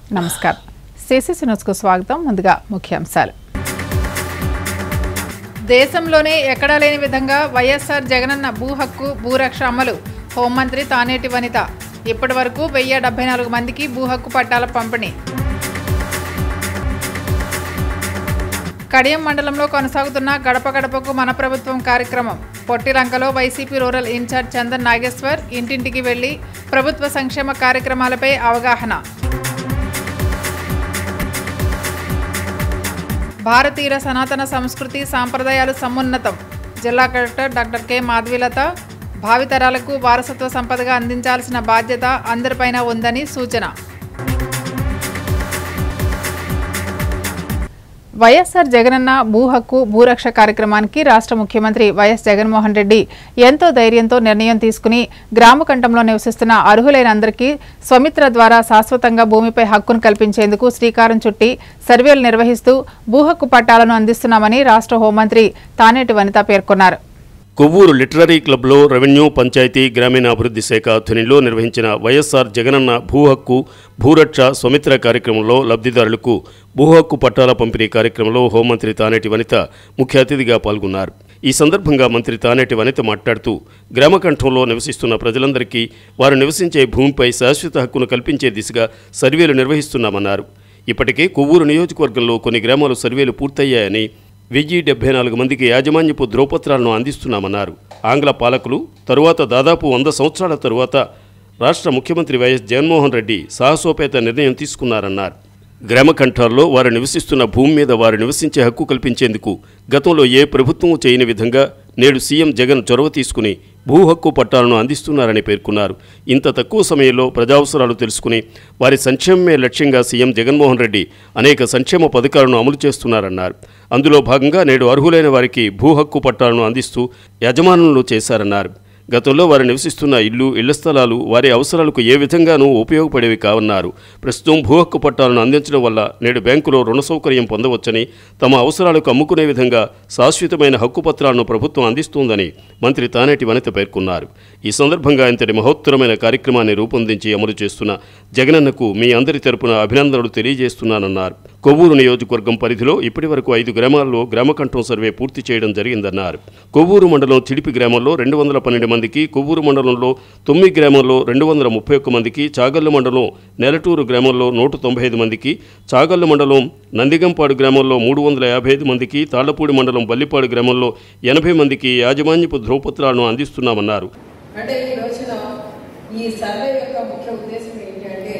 నమస్కారం సిసిసి న్యూస్కు స్వాగతం ముందుగా ముఖ్యాంశాలు దేశంలోనే ఎక్కడా లేని విధంగా వైఎస్ఆర్ జగనన్న భూ హక్కు భూరక్ష అమలు హోంమంత్రి తానేటి వనిత ఇప్పటి వరకు వెయ్యి డెబ్బై నాలుగు మందికి భూ హక్కు పట్టాల పంపిణీ కడియం మండలంలో కొనసాగుతున్న గడప గడపకు మన ప్రభుత్వం కార్యక్రమం పొట్టిలంకలో వైసీపీ రూరల్ ఇన్ఛార్జ్ చందన్ నాగేశ్వర్ ఇంటింటికి వెళ్లి ప్రభుత్వ సంక్షేమ కార్యక్రమాలపై అవగాహన భారతీయ సనాతన సంస్కృతి సాంప్రదాయాలు సమున్నతం జిల్లా కలెక్టర్ డాక్టర్ కె మాధవీలత భావితరాలకు వారసత్వ సంపదగా అందించాల్సిన బాధ్యత అందరిపైన ఉందని సూచన వైఎస్ఆర్ జగనన్న భూ హక్కు భూరక్ష కార్యక్రమానికి రాష్ట్ర ముఖ్యమంత్రి వైఎస్ జగన్మోహన్ రెడ్డి ఎంతో ధైర్యంతో నిర్ణయం తీసుకుని గ్రామకంఠంలో నివసిస్తున్న అర్హులైన అందరికీ స్వమిత్ర ద్వారా శాశ్వతంగా భూమిపై హక్కును కల్పించేందుకు శ్రీకారం చుట్టి సర్వేలు నిర్వహిస్తూ భూ హక్కు పట్టాలను అందిస్తున్నామని రాష్ట్ర హోంమంత్రి తానేటి వనిత పేర్కొన్నారు కొవ్వూరు లిటరరీ క్లబ్లో రెవెన్యూ పంచాయతీ గ్రామీణాభివృద్ధి శాఖ ఆధ్వర్యంలో నిర్వహించిన వైఎస్ఆర్ జగనన్న భూ హక్కు భూరక్ష స్వమిత్ర కార్యక్రమంలో లబ్ధిదారులకు భూ హక్కు పట్టాల పంపిణీ కార్యక్రమంలో హోంమంత్రి తానేటి వనిత ముఖ్య అతిథిగా పాల్గొన్నారు ఈ సందర్భంగా మంత్రి తానేటి వనిత మాట్లాడుతూ గ్రామకంఠంలో నివసిస్తున్న ప్రజలందరికీ వారు నివసించే భూమిపై శాశ్వత హక్కును కల్పించే దిశగా సర్వేలు నిర్వహిస్తున్నామన్నారు ఇప్పటికే కొవ్వూరు నియోజకవర్గంలో కొన్ని గ్రామాలు సర్వేలు పూర్తయ్యాయని వెయ్యి డెబ్బై నాలుగు మందికి యాజమాన్యపు ధ్రువపత్రాలను అందిస్తున్నామన్నారు ఆంగ్ల పాలకులు తరువాత దాదాపు వంద సంవత్సరాల తరువాత రాష్ట్ర ముఖ్యమంత్రి వైఎస్ జగన్మోహన్ రెడ్డి సాహసోపేత నిర్ణయం తీసుకున్నారన్నారు గ్రామ కంఠాల్లో వారు నివసిస్తున్న భూమి మీద వారు నివసించే హక్కు కల్పించేందుకు గతంలో ఏ ప్రభుత్వం చేయని విధంగా నేడు సీఎం జగన్ చొరవ తీసుకుని భూ హక్కు పట్టాలను అందిస్తున్నారని పేర్కొన్నారు ఇంత తక్కువ సమయంలో ప్రజావసరాలు తెలుసుకుని వారి సంక్షేమమే లక్ష్యంగా సీఎం జగన్మోహన్ రెడ్డి అనేక సంక్షేమ పథకాలను అమలు చేస్తున్నారన్నారు అందులో భాగంగా నేడు అర్హులైన వారికి భూ హక్కు పట్టాలను అందిస్తూ యజమానులు చేశారన్నారు గతంలో వారు నివసిస్తున్న ఇల్లు ఇళ్ల స్థలాలు వారి అవసరాలకు ఏ విధంగానూ ఉపయోగపడేవి కావన్నారు ప్రస్తుతం భూ హక్కు పట్టాలను అందించడం వల్ల నేడు బ్యాంకులో రుణ సౌకర్యం పొందవచ్చని తమ అవసరాలకు అమ్ముకునే విధంగా శాశ్వతమైన హక్కు పత్రాలను ప్రభుత్వం అందిస్తోందని మంత్రి తానేటి వనిత పేర్కొన్నారు ఈ సందర్భంగా ఇంతటి మహోత్తరమైన కార్యక్రమాన్ని రూపొందించి అమలు చేస్తున్న జగనన్నకు మీ అందరి తరపున అభినందనలు తెలియజేస్తున్నానన్నారు కొవ్వూరు నియోజకవర్గం పరిధిలో ఇప్పటి వరకు ఐదు గ్రామాల్లో గ్రామకంఠం సర్వే పూర్తి చేయడం జరిగిందన్నారు కొవ్వూరు మండలం చిడిపి గ్రామంలో రెండు వందల పన్నెండు మందికి కొవ్వూరు మండలంలో తొమ్మిది గ్రామంలో రెండు వందల ముప్పై ఒక్క మందికి చాగల్లు మండలం నెలటూరు గ్రామంలో నూట తొంభై ఐదు మందికి చాగల్లు మండలం నందిగంపాడు గ్రామంలో మూడు వందల యాభై ఐదు మందికి తాళ్లపూడి మండలం బల్లిపాడు గ్రామంలో ఎనభై మందికి యాజమాన్యపు ధ్రువపత్రాలను అందిస్తున్నామన్నారు అంటే ఈ రోజున ఈ సర్వే యొక్క ముఖ్య ఉద్దేశం ఏంటి అంటే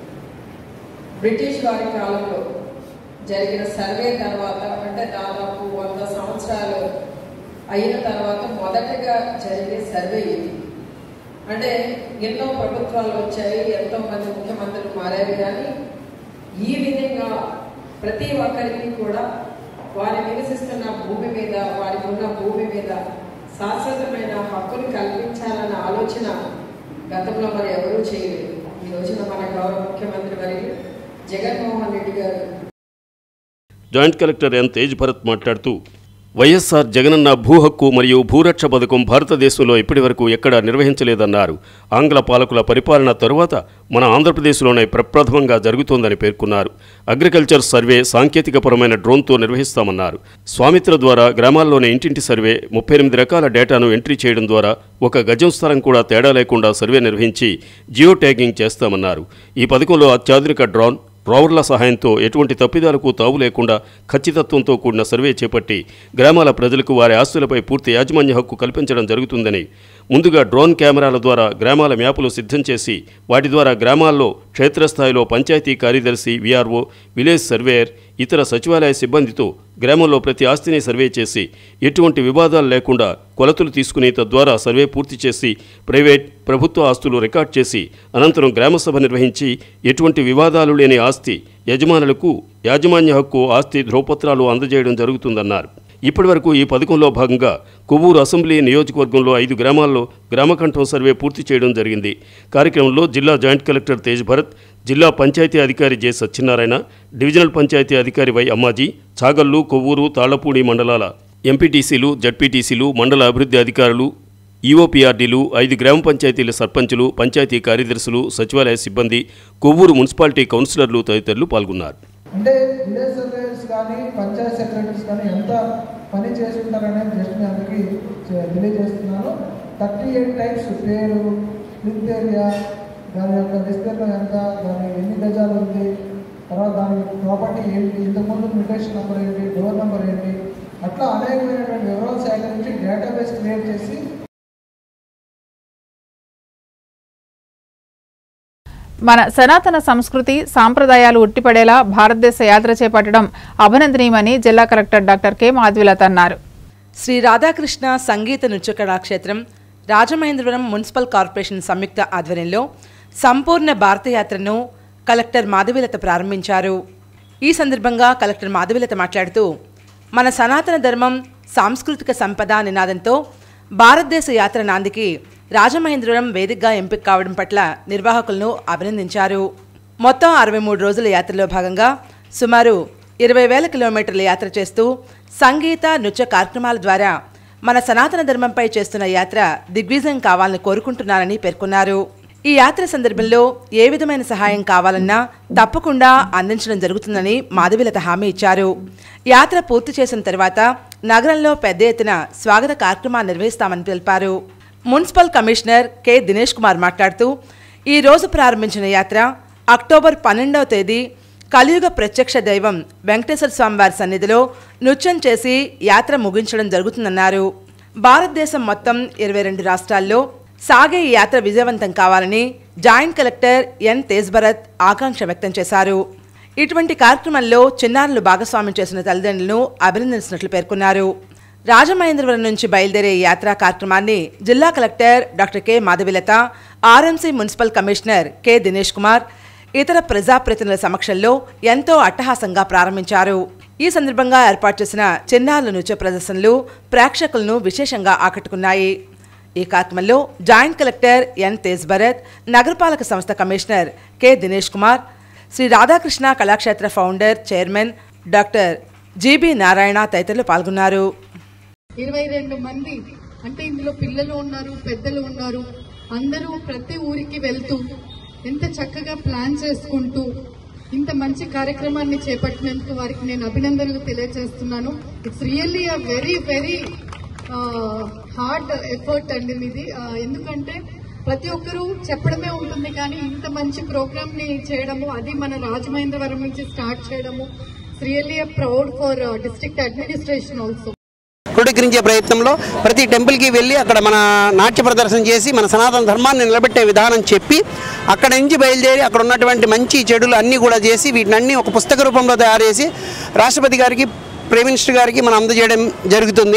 బ్రిటిష్ వారి కాలంలో జరిగిన సర్వే తర్వాత అంటే దాదాపు వంద సంవత్సరాలు అయిన తర్వాత మొదటగా జరిగే సర్వే ఇది అంటే ఎన్నో ప్రభుత్వాలు వచ్చాయి ఎంతో మంది ముఖ్యమంత్రులు మారారు కానీ ఈ విధంగా ప్రతి ఒక్కరికి కూడా వారి నివసిస్తున్న భూమి మీద వారికి ఉన్న భూమి మీద శాశ్వతమైన హక్కులు కల్పించాలన్న ఆలోచన గతంలో మరి ఎవరూ చేయలేదు ఈ రోజున మన గౌరవ ముఖ్యమంత్రి వర్యులు జగన్మోహన్ రెడ్డి గారు joint collector N Tej Bharat మాట్లాడుతూ వైఎస్ఆర్ జగనన్న భూ హక్కు మరియు భూరక్ష పథకం భారతదేశంలో ఇప్పటివరకు ఎక్కడా నిర్వహించలేదన్నారు ఆంగ్ల పాలకుల పరిపాలన తరువాత మన ఆంధ్రప్రదేశ్లోనే ప్రప్రథమంగా జరుగుతోందని పేర్కొన్నారు అగ్రికల్చర్ సర్వే సాంకేతికపరమైన డ్రోన్తో నిర్వహిస్తామన్నారు స్వామిత్ర ద్వారా గ్రామాల్లోని ఇంటింటి సర్వే ముప్పై ఎనిమిది రకాల డేటాను ఎంట్రీ చేయడం ద్వారా ఒక గజం స్థలం కూడా తేడా లేకుండా సర్వే నిర్వహించి జియో ట్యాగింగ్ చేస్తామన్నారు ఈ పథకంలో అత్యాధునిక డ్రోన్ రోవర్ల సహాయంతో ఎటువంటి తప్పిదాలకు తావు లేకుండా ఖచ్చితత్వంతో కూడిన సర్వే చేపట్టి గ్రామాల ప్రజలకు వారి ఆస్తులపై పూర్తి యాజమాన్య హక్కు కల్పించడం జరుగుతుందని ముందుగా డ్రోన్ కెమెరాల ద్వారా గ్రామాల మ్యాపులు సిద్ధం చేసి వాటి ద్వారా గ్రామాల్లో క్షేత్రస్థాయిలో పంచాయతీ కార్యదర్శి విఆర్ఓ విలేజ్ సర్వేయర్ ఇతర సచివాలయ సిబ్బందితో గ్రామంలో ప్రతి ఆస్తిని సర్వే చేసి ఎటువంటి వివాదాలు లేకుండా కొలతలు తీసుకుని తద్వారా సర్వే పూర్తి చేసి ప్రైవేట్ ప్రభుత్వ ఆస్తులు రికార్డ్ చేసి అనంతరం గ్రామసభ నిర్వహించి ఎటువంటి వివాదాలు లేని ఆస్తి యజమానులకు యాజమాన్య హక్కు ఆస్తి ధ్రువపత్రాలు అందజేయడం జరుగుతుందన్నారు ఇప్పటివరకు ఈ పథకంలో భాగంగా కొవ్వూరు అసెంబ్లీ నియోజకవర్గంలో ఐదు గ్రామాల్లో గ్రామకంఠం సర్వే పూర్తి చేయడం జరిగింది కార్యక్రమంలో జిల్లా జాయింట్ కలెక్టర్ తేజ్ భరత్ జిల్లా పంచాయతీ అధికారి జె సత్యనారాయణ డివిజనల్ పంచాయతీ అధికారి వై అమ్మాజీ చాగల్లు కొవ్వూరు తాళ్లపూడి మండలాల ఎంపీటీసీలు జడ్పీటీసీలు మండల అభివృద్ధి అధికారులు ఈఓపీఆర్డీలు ఐదు గ్రామ పంచాయతీల సర్పంచులు పంచాయతీ కార్యదర్శులు సచివాలయ సిబ్బంది కొవ్వూరు మున్సిపాలిటీ కౌన్సిలర్లు తదితరులు పాల్గొన్నారు అంటే విలేజ్ సర్వేయర్స్ కానీ పంచాయత్ సెక్రటరీస్ కానీ ఎంత పని చేసి ఉంటారనేది జస్ట్ మీ అందరికీ చె- తెలియజేస్తున్నాను థర్టీ ఎయిట్ టైప్స్ పేరు స్ప్లిత్ ఏరియా దాని యొక్క విస్తీర్ణం ఎంత దాని ఎన్ని గజాలు ఉంది తర్వాత దాని ప్రాపర్టీ ఏంటి ఇంతకుముందు మ్యూటేషన్ నెంబర్ ఏంటి డోర్ నెంబర్ ఏంటి అట్లా అనేకమైనటువంటి వివరాలు సేకరించి డేటాబేస్ క్రియేట్ చేసి మన సనాతన సంస్కృతి సాంప్రదాయాలు ఉట్టిపడేలా భారతదేశ యాత్ర చేపట్టడం అభినందనీయమని జిల్లా కలెక్టర్ డాక్టర్ కె మాధవిలత అన్నారు శ్రీ రాధాకృష్ణ సంగీత నృత్య కళాక్షేత్రం రాజమహేంద్రవరం మున్సిపల్ కార్పొరేషన్ సంయుక్త ఆధ్వర్యంలో సంపూర్ణ భారతయాత్రను కలెక్టర్ మాధవిలత ప్రారంభించారు ఈ సందర్భంగా కలెక్టర్ మాధవిలత మాట్లాడుతూ మన సనాతన ధర్మం సాంస్కృతిక సంపద నినాదంతో భారతదేశ యాత్ర నాందికి రాజమహేంద్రవరం వేదికగా ఎంపిక కావడం పట్ల నిర్వాహకులను అభినందించారు మొత్తం అరవై మూడు రోజుల యాత్రలో భాగంగా సుమారు ఇరవై వేల కిలోమీటర్ల యాత్ర చేస్తూ సంగీత నృత్య కార్యక్రమాల ద్వారా మన సనాతన ధర్మంపై చేస్తున్న యాత్ర దిగ్విజయం కావాలని కోరుకుంటున్నానని పేర్కొన్నారు ఈ యాత్ర సందర్భంలో ఏ విధమైన సహాయం కావాలన్నా తప్పకుండా అందించడం జరుగుతుందని మాధవిలత హామీ ఇచ్చారు యాత్ర పూర్తి చేసిన తర్వాత నగరంలో పెద్ద ఎత్తున స్వాగత కార్యక్రమాన్ని నిర్వహిస్తామని తెలిపారు municipal commissioner K Dinesh Kumar మాట్లాడుతూ ఈ రోజు ప్రారంభించిన యాత్ర అక్టోబర్ పన్నెండవ తేదీ కలియుగ ప్రత్యక్ష దైవం వెంకటేశ్వర స్వామివారి సన్నిధిలో నృత్యం చేసి యాత్ర ముగించడం జరుగుతుందన్నారు భారతదేశం మొత్తం ఇరవై రెండు రాష్ట్రాల్లో సాగే ఈ యాత్ర విజయవంతం కావాలని జాయింట్ కలెక్టర్ ఎన్ తేజ్భరత్ ఆకాంక్ష వ్యక్తం చేశారు ఇటువంటి కార్యక్రమంలో చిన్నారులు భాగస్వామ్యం చేసిన తల్లిదండ్రులను అభినందించినట్లు పేర్కొన్నారు రాజమహేంద్రవరం నుంచి బయలుదేరే ఈ యాత్రా కార్యక్రమాన్ని జిల్లా collector doctor K Madhavilatha RMC municipal commissioner K Dinesh Kumar ఇతర ప్రజాప్రతినిధుల సమక్షంలో ఎంతో అట్టహాసంగా ప్రారంభించారు ఈ సందర్భంగా ఏర్పాటు చేసిన చిన్నారుల నృత్య ప్రదర్శనలు ప్రేక్షకులను విశేషంగా ఆకట్టుకున్నాయి ఈ కార్యక్రమంలో joint collector N Tej Bharat నగరపాలక సంస్థ commissioner K Dinesh Kumar Shri Radhakrishna Kalakshetra founder chairman doctor GB Narayana తదితరులు పాల్గొన్నారు ఇరవై రెండు మంది అంటే ఇందులో పిల్లలు ఉన్నారు పెద్దలు ఉన్నారు అందరూ ప్రతి ఊరికి వెళ్తూ ఎంత చక్కగా ప్లాన్ చేసుకుంటూ ఇంత మంచి కార్యక్రమాన్ని చేపట్టినందుకు వారికి నేను అభినందనలు తెలియజేస్తున్నాను it's really uh very very hard effort అండి మీది ఆ, ఎందుకంటే ప్రతి ఒక్కరూ చెప్పడమే ఉంటుంది కానీ ఇంత మంచి ప్రోగ్రామ్ ని చేయడము అది మన రాజమహేంద్రవరం నుంచి స్టార్ట్ చేయడము really uh proud for district administration also క్రోడీకరించే ప్రయత్నంలో ప్రతి టెంపుల్కి వెళ్ళి అక్కడ మన నాట్య ప్రదర్శన చేసి మన సనాతన ధర్మాన్ని నిలబెట్టే విధానం చెప్పి అక్కడ నుంచి బయలుదేరి అక్కడ ఉన్నటువంటి మంచి చెడులు అన్నీ కూడా చేసి వీటిని అన్ని ఒక పుస్తక రూపంలో తయారు చేసి రాష్ట్రపతి గారికి ప్రైమ్ మినిస్టర్ గారికి మనం అందజేయడం జరుగుతుంది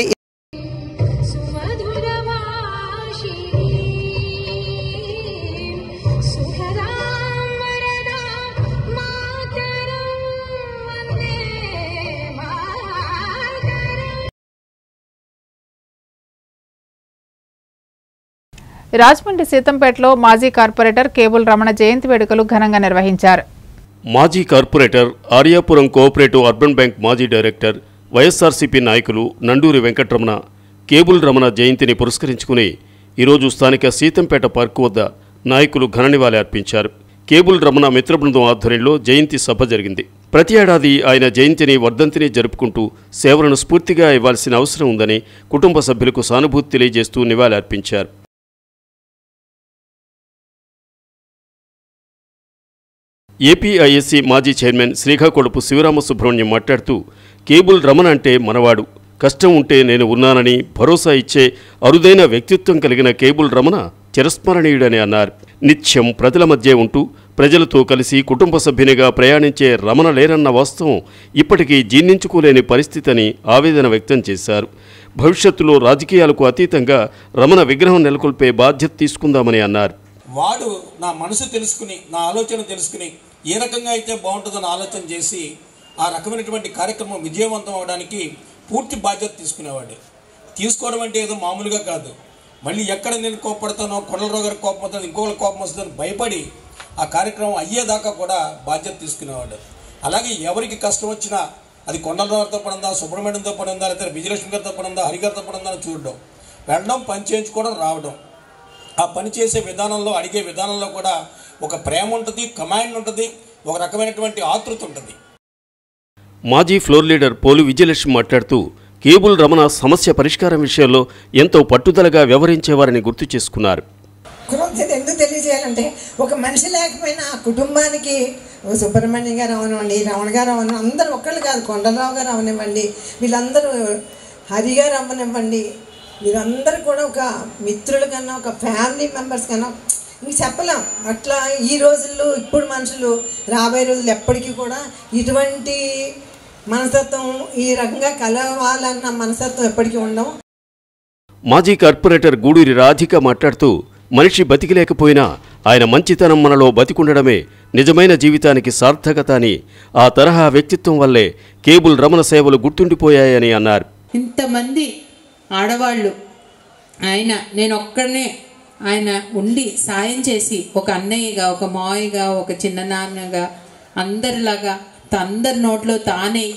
రాజమండ్రి సీతంపేటలో మాజీ కార్పొరేటర్ కేబుల్ రమణ జయంతి వేడుకలు ఘనంగా నిర్వహించారు మాజీ corporator Aryapuram cooperative urban bank మాజీ డైరెక్టర్ వైఎస్ఆర్సీపీ నాయకులు నండూరి వెంకటరమణ కేబుల్ రమణ జయంతిని పురస్కరించుకుని ఈరోజు స్థానిక సీతంపేట పార్కు వద్ద నాయకులు ఘననివాళి అర్పించారు కేబుల్ రమణ మిత్ర బృందం ఆధ్వర్యంలో జయంతి సభ జరిగింది ప్రతి ఏడాది ఆయన జయంతిని వర్ధంతిని జరుపుకుంటూ సేవలను స్ఫూర్తిగా ఇవ్వాల్సిన అవసరం ఉందని కుటుంబ సభ్యులకు సానుభూతి తెలియజేస్తూ నివాళి అర్పించారు ఏపీఐఎస్సీ మాజీ చైర్మన్ శ్రీకాకుళపు శివరామ సుబ్రహ్మణ్యం మాట్లాడుతూ కేబుల్ రమణ అంటే మనవాడు కష్టం ఉంటే నేను ఉన్నానని భరోసా ఇచ్చే అరుదైన వ్యక్తిత్వం కలిగిన కేబుల్ రమణ చిరస్మరణీయుడని అన్నారు నిత్యం ప్రజల మధ్య ఉంటూ ప్రజలతో కలిసి కుటుంబ సభ్యునిగా ప్రయాణించే రమణ లేరన్న వాస్తవం ఇప్పటికీ జీర్ణించుకోలేని పరిస్థితి అని ఆవేదన వ్యక్తం చేశారు భవిష్యత్తులో రాజకీయాలకు అతీతంగా రమణ విగ్రహం నెలకొల్పే బాధ్యత తీసుకుందామని అన్నారు వాడు నా మనసు తెలుసుకుని నా ఆలోచన తెలుసుకుని ఏ రకంగా అయితే బాగుంటుందని ఆలోచన చేసి ఆ రకమైనటువంటి కార్యక్రమం విజయవంతం అవడానికి పూర్తి బాధ్యత తీసుకునేవాడు తీసుకోవడం అంటే ఏదో మామూలుగా కాదు మళ్ళీ ఎక్కడ నేను కోపడతానో కొండలరావు గారికి కోపం వస్తుంది ఇంకొకరి కోపం వస్తుందని భయపడి ఆ కార్యక్రమం అయ్యేదాకా కూడా బాధ్యత తీసుకునేవాడు అలాగే ఎవరికి కష్టం వచ్చినా అది కొండలరావుతో పడిందా సుబ్రహ్మణ్యంతో పడిందా లేకపోతే విజయలక్ష్మి గారితో పడిందా హరిగారితో పడిందా అని చూడడం వెళ్ళడం పని చేయించుకోవడం రావడం ఆ పని చేసే విధానంలో అడిగే విధానంలో కూడా ఒక ప్రేమ ఉంటుంది కమాండ్ ఉంటుంది ఒక రకమైనటువంటి ఆతృత ఉంటుంది మాజీ ఫ్లోర్ లీడర్ పోలు విజయలక్ష్మి మాట్లాడుతూ కేబుల్ రమణ సమస్య పరిష్కారం విషయంలో ఎంతో పట్టుదలగా వ్యవహరించేవారని గుర్తు చేసుకున్నారు కృతజ్ఞత ఎందుకు తెలియజేయాలంటే ఒక మనిషి లేకపోయినా ఆ కుటుంబానికి ఓ సుబ్రహ్మణ్యం గారు అవనివ్వండి రమణ గారు అవనివ్వండి అందరూ ఒక్కళ్ళు కాదు కొండలరావు గారు అవనివ్వండి వీళ్ళందరూ హరి గారు అవ్వనివ్వండి వీరందరూ కూడా ఒక మిత్రుల కన్నా ఒక ఫ్యామిలీ మెంబర్స్ కన్నా ఇంక చెప్పలేం అట్లా ఈ రోజుల్లో ఇప్పుడు మనుషులు రాబోయే రోజులు ఎప్పటికీ కూడా ఇటువంటి మనస్తత్వం ఈ రకంగా కలవాలన్న మనస్తత్వం ఎప్పటికీ ఉండవు మాజీ కార్పొరేటర్ గూడూరి రాధిక మాట్లాడుతూ మనిషి బతికిలేకపోయినా ఆయన మంచితనం మనలో బతికుండడమే నిజమైన జీవితానికి సార్థకత అని ఆ తరహా వ్యక్తిత్వం వల్లే కేబుల్ రమణ సేవలు గుర్తుండిపోయాయని అన్నారు ఇంతమంది ఆడవాళ్ళు ఆయన నేను ఒక్కడనే ఆయన ఉండి సాయం చేసి ఒక అన్నయ్యగా ఒక మావయ్యగా ఒక చిన్ననాన్నగా అందరిలాగా త- అందరి నోట్లో తానే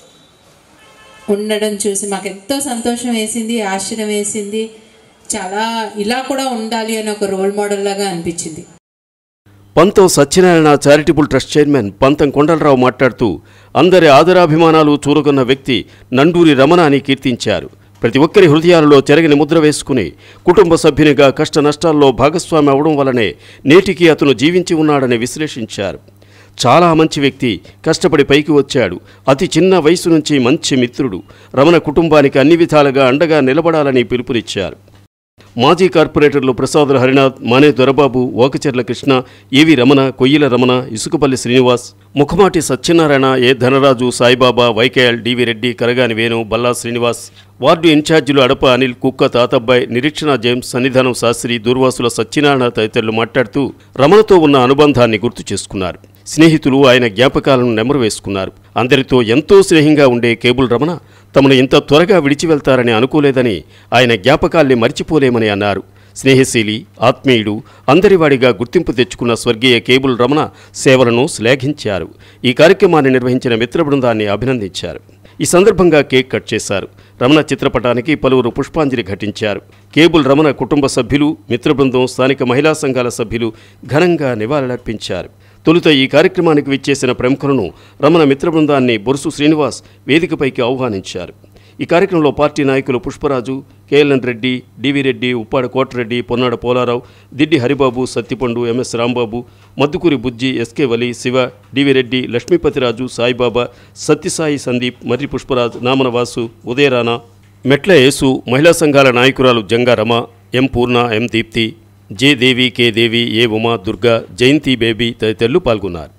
ఉండడం చూసి మాకు ఎంతో సంతోషం వేసింది ఆశ్చర్యం వేసింది చాలా ఇలా కూడా ఉండాలి అని ఒక రోల్ మోడల్ లాగా అనిపించింది పంతం సత్యనారాయణ చారిటబుల్ ట్రస్ట్ చైర్మన్ పంతం కొండలరావు మాట్లాడుతూ అందరి ఆదరాభిమానాలు చూరగొన్న వ్యక్తి నండూరి రమణ అని కీర్తించారు ప్రతి ఒక్కరి హృదయాలలో చెరగని ముద్ర వేసుకుని కుటుంబ సభ్యునిగా కష్ట నష్టాల్లో భాగస్వామి అవడం వల్లనే నేటికి అతను జీవించి ఉన్నాడని విశ్లేషించారు చాలా మంచి వ్యక్తి కష్టపడి పైకి వచ్చాడు అతి చిన్న వయసు నుంచి మంచి మిత్రుడు రమణ కుటుంబానికి అన్ని విధాలుగా అండగా నిలబడాలని పిలుపునిచ్చారు మాజీ కార్పొరేటర్లు ప్రసాదుల హరినాథ్ మానే Dorababu Okacherla Krishna AV Ramana Koyyila Ramana Isukapalli Srinivas Mukhamati Satyanarayana A Dhanaraju Saibaba YKL DV Reddy Karagani Venu Balla Srinivas ward ఇన్ఛార్జీలు అడప అనిల్ కుక్క తాతబ్బాయ్ నిరీక్షణ జేమ్స్ సన్నిధానం శాస్త్రి దూర్వాసుల సత్యనారాయణ తదితరులు మాట్లాడుతూ రమణతో ఉన్న అనుబంధాన్ని గుర్తు చేసుకున్నారు స్నేహితులు ఆయన జ్ఞాపకాలను నెమరు వేసుకున్నారు అందరితో ఎంతో స్నేహంగా ఉండే కేబుల్ రమణ తమను ఇంత త్వరగా విడిచి వెళ్తారని అనుకోలేదని ఆయన జ్ఞాపకాల్ని మర్చిపోలేమని అన్నారు స్నేహశీలి ఆత్మీయుడు అందరివాడిగా గుర్తింపు తెచ్చుకున్న స్వర్గీయ కేబుల్ రమణ సేవలను శ్లాఘించారు ఈ కార్యక్రమాన్ని నిర్వహించిన మిత్ర బృందాన్ని అభినందించారు ఈ సందర్భంగా కేక్ కట్ చేశారు రమణ చిత్రపటానికి పలువురు పుష్పాంజలి ఘటించారు కేబుల్ రమణ కుటుంబ సభ్యులు మిత్ర బృందం స్థానిక మహిళా సంఘాల సభ్యులు ఘనంగా నివాళులర్పించారు తొలుత ఈ కార్యక్రమానికి విచ్చేసిన ప్రముఖులను రమణ మిత్ర బృందాన్ని బొరుసు శ్రీనివాస్ వేదికపైకి ఆహ్వానించారు ఈ కార్యక్రమంలో పార్టీ నాయకులు Pushparaju KLN Reddy DV Reddy Uppada Kotareddy Ponnada Polarao Diddi Haribabu Sattipandu MS Rambabu Maddukuri Bujji SK Vali Siva DV Reddy Lakshmipathiraju Saibaba Satyasai Sandeep Marri Pushparaj Namana Vasu Udayarana Metla Yesu మహిళా సంఘాల నాయకురాలు Janga Rama M Purna M Deepti J Devi K Devi A Uma Durga Jayanthi Baby తదితరులు పాల్గొన్నారు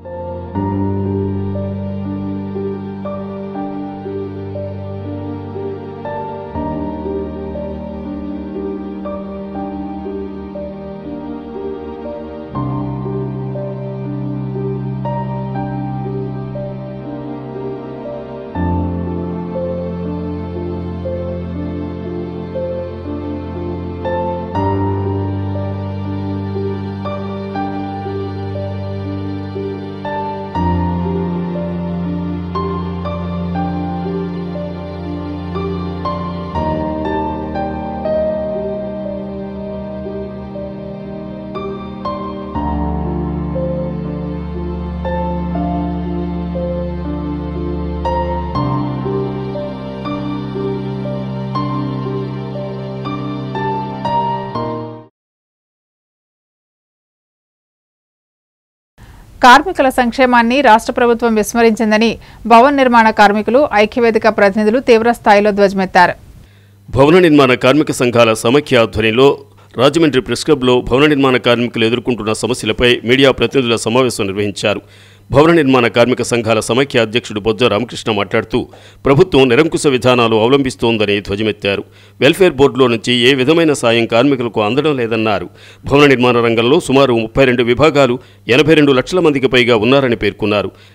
కార్మికుల సంక్షేమాన్ని రాష్ట్ర ప్రభుత్వం విస్మరించిందని భవన నిర్మాణ కార్మికులు ఐక్యవేదిక ప్రతినిధులు తీవ్ర స్థాయిలో ధ్వజమెత్తారు భవన నిర్మాణ కార్మిక సంఘాల సమైక్య ఆధ్వర్యంలో రాజమండ్రి ప్రెస్ క్లబ్లో భవన నిర్మాణ కార్మికులు ఎదుర్కొంటున్న సమస్యలపై మీడియా ప్రతినిధుల సమావేశం నిర్వహించారు భవన నిర్మాణ కార్మిక సంఘాల సమైక్య అధ్యక్షుడు బొజ్జ రామకృష్ణ మాట్లాడుతూ ప్రభుత్వం నిరంకుశ విధానాలు అవలంబిస్తోందని ధ్వజమెత్తారు వెల్ఫేర్ బోర్డులో నుంచి ఏ విధమైన సాయం కార్మికులకు అందడం లేదన్నారు భవన నిర్మాణ రంగంలో సుమారు ముప్పై రెండు విభాగాలు ఎనభై రెండు లక్షల మందికి పైగా ఉన్నారని పేర్కొన్నారు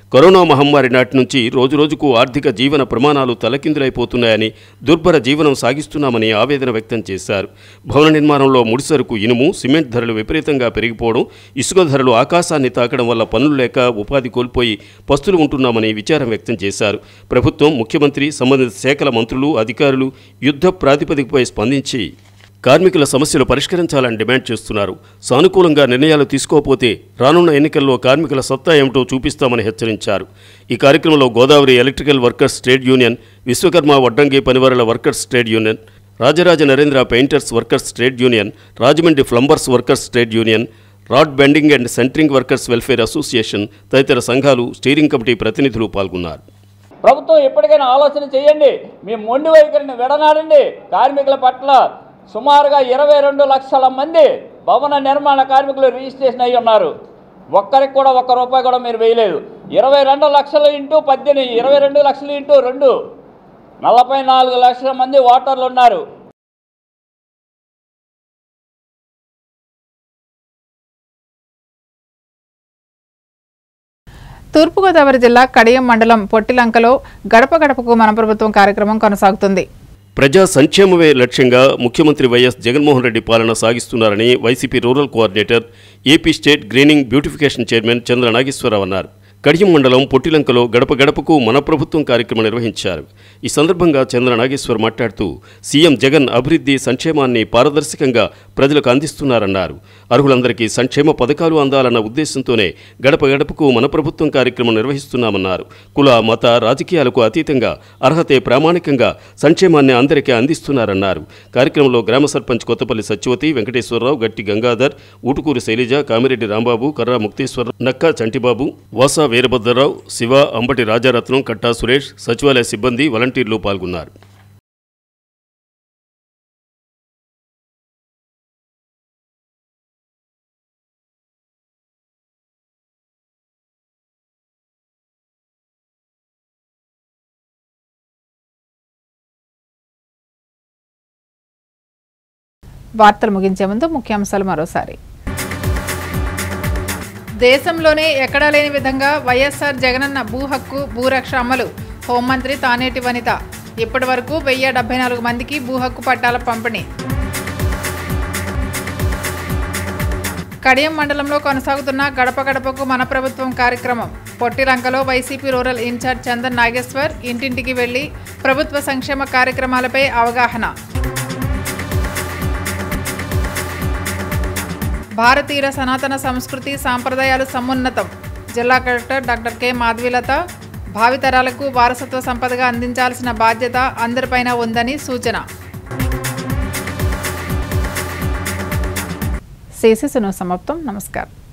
కరోనా మహమ్మారి నాటి నుంచి రోజురోజుకు ఆర్థిక జీవన ప్రమాణాలు తలకిందులైపోతున్నాయని దుర్భర జీవనం సాగిస్తున్నామని ఆవేదన వ్యక్తం చేశారు భవన నిర్మాణంలో ముడిసరుకు ఇనుము సిమెంట్ ధరలు విపరీతంగా పెరిగిపోవడం ఇసుక ధరలు ఆకాశాన్ని తాకడం వల్ల పనులు లేక ఉపాధి కోల్పోయి పస్తులు ఉంటున్నామని విచారం వ్యక్తం చేశారు ప్రభుత్వం ముఖ్యమంత్రి సంబంధిత శాఖల మంత్రులు అధికారులు యుద్ధ ప్రాతిపదికపై స్పందించి కార్మికుల సమస్యలు పరిష్కరించాలని డిమాండ్ చేస్తున్నారు సానుకూలంగా నిర్ణయాలు తీసుకోకపోతే రానున్న ఎన్నికల్లో కార్మికుల సత్తా ఏమిటో చూపిస్తామని హెచ్చరించారు ఈ కార్యక్రమంలో Godavari electrical workers trade union Vishwakarma వడ్డంగి పనివారుల workers trade union Rajaraja Narendra painters workers trade union Rajahmundry plumbers workers trade union rod bending and centering workers welfare association తదితర సంఘాలు స్టీరింగ్ కమిటీ ప్రతినిధులు పాల్గొన్నారు ప్రభుత్వం ఎప్పటికైనా ఆలోచన చేయండి మీ మొండి వైఖరిని విడనాడండి కార్మికుల పట్ల సుమారుగా ఇరవై రెండు లక్షల మంది భవన నిర్మాణ కార్మికులు రిజిస్ట్రేషన్ అయి ఉన్నారు ఒక్కరికి కూడా ఒక్క రూపాయి కూడా మీరు వేయలేదు ఇరవై రెండు లక్షలు ఇంటూ పద్దెనిమిది ఇరవై రెండు లక్షలు ఇంటూ రెండు నలభై నాలుగు లక్షల మంది ఓటర్లు ఉన్నారు తూర్పుగోదావరి జిల్లా కడియం మండలం పొట్టిలంకలో గడప గడపకు మన ప్రభుత్వం కార్యక్రమం కొనసాగుతుంది ప్రజా సంక్షేమమే లక్ష్యంగా ముఖ్యమంత్రి వైఎస్ జగన్మోహన్ రెడ్డి పాలన సాగిస్తున్నారని YCP rural coordinator AP state greening beautification chairman Chandra Nageswararao అన్నారు కడియం మండలం పొట్టిలంకలో గడప గడపకు మన ప్రభుత్వం కార్యక్రమం నిర్వహించారు ఈ సందర్భంగా చంద్ర నాగేశ్వర్ మాట్లాడుతూ సీఎం జగన్ అభివృద్ధి సంక్షేమాన్ని పారదర్శకంగా ప్రజలకు అందిస్తున్నారన్నారు అర్హులందరికీ సంక్షేమ పథకాలు అందాలన్న ఉద్దేశంతోనే గడప గడపకు మన ప్రభుత్వం కార్యక్రమం నిర్వహిస్తున్నామన్నారు కుల మత రాజకీయాలకు అతీతంగా అర్హతే ప్రామాణికంగా సంక్షేమాన్ని అందరికీ అందిస్తున్నారన్నారు కార్యక్రమంలో గ్రామ సర్పంచ్ కొత్తపల్లి సత్యవతి వెంకటేశ్వరరావు గట్టి గంగాధర్ ఊటుకూరు శైలజ కామిరెడ్డి రాంబాబు కర్రా ముక్తేశ్వరరావు నక్కా చంటిబాబు వాసా వీరభద్రరావు శివ అంబటి రాజారత్నం కట్టా సురేష్ సచివాలయ సిబ్బంది వాలంటీర్లు పాల్గొన్నారు వార్తలు ముగించే ముందు ముఖ్యాంశాలు మరోసారి దేశంలోనే ఎక్కడా లేని విధంగా వైఎస్ఆర్ జగనన్న భూ హక్కు భూరక్ష అమలు హోంమంత్రి తానేటి వనిత ఇప్పటి వరకు వెయ్యి డెబ్బై నాలుగు మందికి భూ హక్కు పట్టాల పంపిణీ కడియం మండలంలో కొనసాగుతున్న గడప గడపకు మన ప్రభుత్వం కార్యక్రమం పొట్టిరంకలో YCP rural incharge Chandan Nageswar ఇంటింటికి వెళ్లి ప్రభుత్వ సంక్షేమ కార్యక్రమాలపై అవగాహన భారతీయ సనాతన సంస్కృతి సాంప్రదాయాలు సమున్నతం జిల్లా కలెక్టర్ డాక్టర్ కె మాధవీలత భావితరాలకు వారసత్వ సంపదగా అందించాల్సిన బాధ్యత అందరిపైన ఉందని సూచన సిసిసును సమాప్తం నమస్కారం